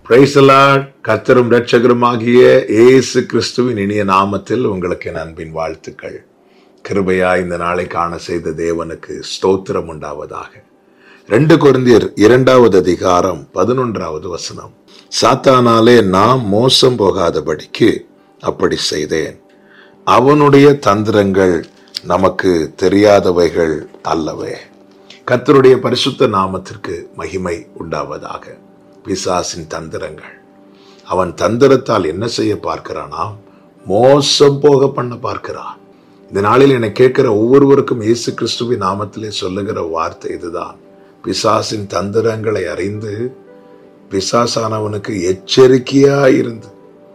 பிரைசலாட் கர்த்தரும் இரட்சகருமாகிய இயேசு கிறிஸ்துவின் இனிய நாமத்தில் உங்களுக்கு என் அன்பின் வாழ்த்துக்கள் கிருபையா இந்த நாளை காண செய்த தேவனுக்கு ஸ்தோத்திரம் உண்டாவதாக ரெண்டு கொரிந்தியர் இரண்டாவது அதிகாரம் பதினொன்றாவது வசனம் சாத்தானாலே நாம் மோசம் போகாதபடிக்கு அப்படி செய்தேன் அவனுடைய தந்திரங்கள் நமக்கு தெரியாதவைகள் அல்லவே கர்த்தருடைய பரிசுத்த நாமத்திற்கு மகிமை உண்டாவதாக பிசாசின் தந்திரங்கள் அவன் தந்திரத்தால் என்ன செய்ய பார்க்கிறானாம் மோசம் போக பண்ண பார்க்கிறான் இந்த நாளில் என்னை கேட்கிற ஒவ்வொருவருக்கும் இயேசு கிறிஸ்துவின் நாமத்திலே சொல்லுகிற வார்த்தை இதுதான் பிசாசின் தந்திரங்களை அறிந்து பிசாசானவனுக்கு எச்சரிக்கையா இருந்து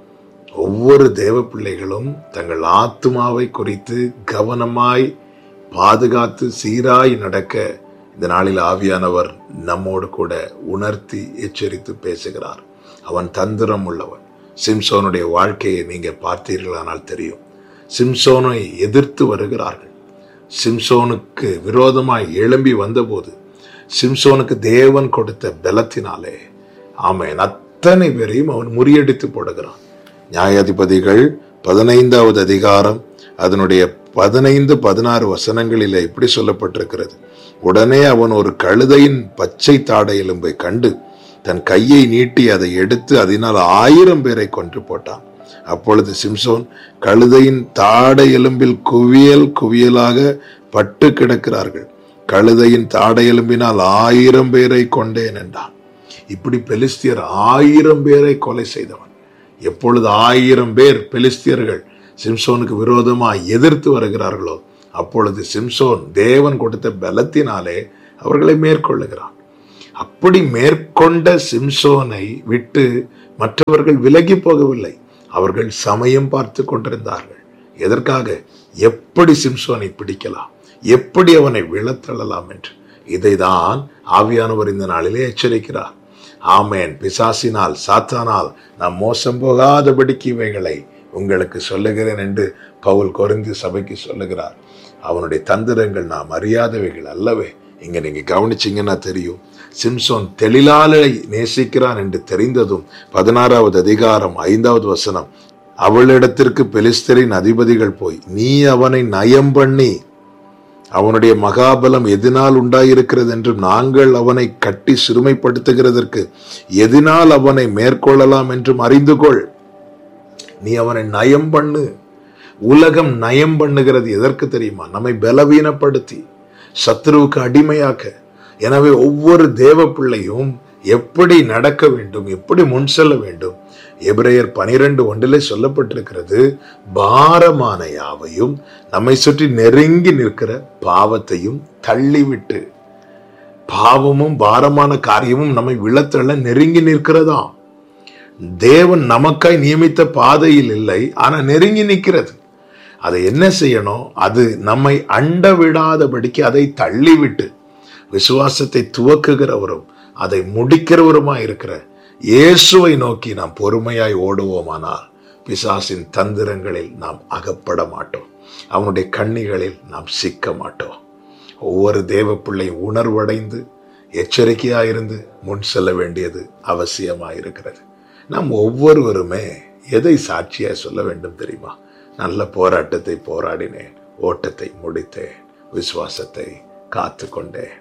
ஒவ்வொரு தேவ பிள்ளைகளும் தங்கள் ஆத்மாவை குறித்து கவனமாய் பாதுகாத்து சீராய் நடக்க இந்த நாளில் ஆவியானவர் நம்மோடு கூட உணர்த்தி எச்சரித்து பேசுகிறார் அவன் தந்திரம் உள்ளவன் சிம்சோனுடைய வாழ்க்கையை நீங்க பார்த்தீர்களானால் தெரியும் சிம்சோனை எதிர்த்து வருகிறார்கள் சிம்சோனுக்கு விரோதமாய் எழும்பி வந்தபோது சிம்சோனுக்கு தேவன் கொடுத்த பலத்தினாலே ஆமேன் அத்தனை பேரையும் அவன் முறியடித்து போடுகிறான் நியாயாதிபதிகள் பதினைந்தாவது அதிகாரம் அதனுடைய பதினைந்து பதினாறு வசனங்களிலே இப்படி சொல்லப்பட்டிருக்கிறது உடனே அவன் ஒரு கழுதையின் பச்சை தாடை எலும்பை கண்டு தன் கையை நீட்டி அதை எடுத்து அதனால் ஆயிரம் பேரை கொன்று போட்டான் அப்பொழுது சிம்சோன் கழுதையின் தாடை எலும்பில் குவியல் குவியலாக பட்டு கிடக்கிறார்கள் கழுதையின் தாடை எலும்பினால் ஆயிரம் பேரை கொண்டேன் என்றான் இப்படி பெலிஸ்தியர் ஆயிரம் பேரை கொலை செய்தவன் எப்பொழுது ஆயிரம் பேர் பெலிஸ்தியர்கள் சிம்சோனுக்கு விரோதமாக எதிர்த்து வருகிறார்களோ அப்பொழுது சிம்சோன் தேவன் கொடுத்த பலத்தினாலே அவர்களை மேற்கொள்ளுகிறான் அப்படி மேற்கொண்ட சிம்சோனை விட்டு மற்றவர்கள் விலகி போகவில்லை அவர்கள் சமயம் பார்த்து கொண்டிருந்தார்கள் எதற்காக எப்படி சிம்சோனை பிடிக்கலாம் எப்படி அவனை விழத்தள்ளலாம் என்று இதைதான் ஆவியானவர் இந்த நாளிலே எச்சரிக்கிறார் ஆமேன் பிசாசினால் சாத்தானால் நாம் மோசம் போகாதபடிக்கு இவைகளை உங்களுக்கு சொல்லுகிறேன் என்று பவுல் கொரிந்து சபைக்கு சொல்லுகிறார் அவனுடைய தந்திரங்கள் நாம் அறியாதவைகள் அல்லவே இங்க நீங்க கவனிச்சீங்கன்னா தெரியும் சிம்சோன் தெளிலாலை நேசிக்கிறான் என்று தெரிந்ததும் பதினாறாவது அதிகாரம் ஐந்தாவது வசனம் அவளிடத்திற்கு பெலிஸ்தரின் அதிபதிகள் போய் நீ அவனை நயம் பண்ணி அவனுடைய மகாபலம் எதனால் உண்டாயிருக்கிறது என்று நாங்கள் அவனை கட்டி சிறுமைப்படுத்துகிறதற்கு எதனால் அவனை மேற்கொள்ளலாம் என்றும் அறிந்து கொள் நீ அவனை நயம் பண்ணு உலகம் நயம் பண்ணுகிறது எதற்கு தெரியுமா நம்மை பலவீனப்படுத்தி சத்ருவுக்கு அடிமையாக்க எனவே ஒவ்வொரு தேவ பிள்ளையும் எப்படி நடக்க வேண்டும் எப்படி முன் செல்ல வேண்டும் எபிரேயர் பனிரெண்டு ஒன்றிலே சொல்லப்பட்டிருக்கிறது பாரமான யாவையும் நம்மை சுற்றி நெருங்கி நிற்கிற பாவத்தையும் தள்ளிவிட்டு பாவமும் பாரமான காரியமும் நம்மை விழத்தள்ள நெருங்கி நிற்கிறதா தேவன் நமக்காய் நியமித்த பாதையில் இல்லை ஆனா நெருங்கி நிற்கிறது அதை என்ன செய்யணும் அது நம்மை அண்ட விடாதபடிக்கு அதை தள்ளிவிட்டு விசுவாசத்தை துவக்குகிறவரும் அதை முடிக்கிறவருமா இருக்கிற இயேசுவை நோக்கி நாம் பொறுமையாய் ஓடுவோமானால் பிசாசின் தந்திரங்களில் நாம் அகப்பட மாட்டோம் அவனுடைய கண்ணிகளில் நாம் சிக்க மாட்டோம் ஒவ்வொரு தேவ பிள்ளை உணர்வடைந்து எச்சரிக்கையாயிருந்து முன் செல்ல வேண்டியது அவசியமாயிருக்கிறது நாம் ஒவ்வொருவருமே எதை சாட்சியாய் சொல்ல வேண்டும் தெரியுமா நல்ல போராட்டத்தை போராடினேன் ஓட்டத்தை முடித்தேன் விசுவாசத்தை காத்து கொண்டேன்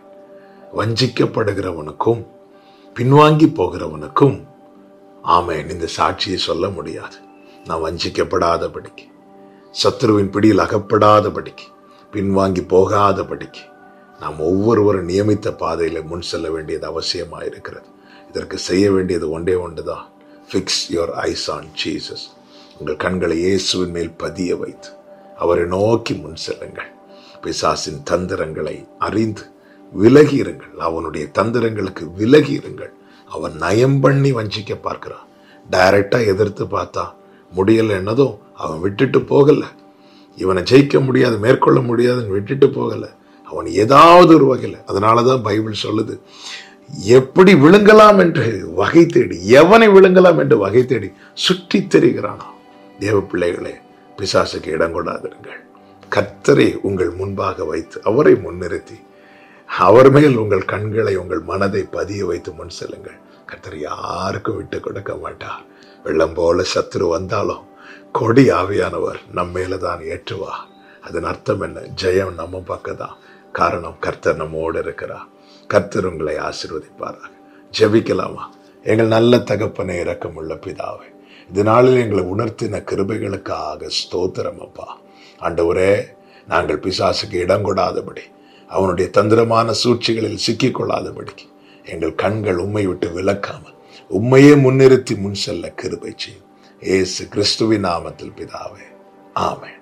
வஞ்சிக்கப்படுகிறவனுக்கும் பின்வாங்கி போகிறவனுக்கும் ஆமேன் இந்த சாட்சியை சொல்ல முடியாது நான் வஞ்சிக்கப்படாதபடிக்கு சத்ருவின் பிடியில் அகப்படாதபடிக்கு பின்வாங்கி போகாதபடிக்கு நாம் ஒவ்வொருவரும் நியமித்த பாதையில முன் செல்ல வேண்டியது அவசியமாக இருக்கிறது இதற்கு செய்ய வேண்டியது ஒன்றே ஒன்றுதான் fix your eyes on Jesus உங்கள் கண்களை இயேசுவின் மேல் பதிய வைத்து அவரை நோக்கி முன் செல்லுங்கள் பிசாசின் தந்திரங்களை அறிந்து விலகி இருங்கள் அவனுடைய தந்திரங்களுக்கு விலகி இருங்கள் அவன் நயம் பண்ணி வஞ்சிக்க பார்க்கிறான் டைரக்டா எதிர்த்து பார்த்தா முடியல என்னதும் அவன் விட்டுட்டு போகல இவனை ஜெயிக்க முடியாது மேற்கொள்ள முடியாதுன்னு விட்டுட்டு போகல அவன் ஏதாவது ஒரு வகையில் அதனாலதான் பைபிள் சொல்லுது எப்படி விழுங்கலாம் என்று வகை தேடி எவனை விழுங்கலாம் என்று வகை தேடி சுற்றி தெரிகிறானா தேவ பிள்ளைகளே பிசாசுக்கு இடம் கொடாதிருங்கள் கர்த்தரை உங்கள் முன்பாக வைத்து அவரை முன்னிறுத்தி அவர் மேல் உங்கள் கண்களை உங்கள் மனதை பதிய வைத்து முன் செல்லுங்கள் கர்த்தர் யாருக்கும் விட்டு கொடுக்க மாட்டார் வெள்ளம் போல சத்துரு வந்தாலும் கொடி ஆவியானவர் நம்ம மேல தான் ஏற்றுவார் அதன் அர்த்தம் என்ன ஜெயம் நம்ம பக்கம் தான் காரணம் கர்த்தர் நம்மோடு இருக்கிறார் கர்த்தர் உங்களை ஆசீர்வதிப்பாராக ஜெபிக்கலாமா எங்கள் நல்ல தகப்பனை இரக்கமுள்ள பிதாவே இது நாளில் எங்களை உணர்த்தின கிருபைகளுக்காக ஸ்தோத்திரம் அப்பா ஆண்டவரே நாங்கள் பிசாசுக்கு இடம் கொடாதபடி அவனுடைய தந்திரமான சூழ்ச்சிகளில் சிக்கிக் கொள்ளாதபடிக்கு எங்கள் கண்கள் உம்மை விட்டு விலக்காமல் உம்மையே முன்னிறுத்தி முன் செல்ல கிருபை செய்யும் ஏசு கிறிஸ்துவின் நாமத்தில் பிதாவே ஆமென்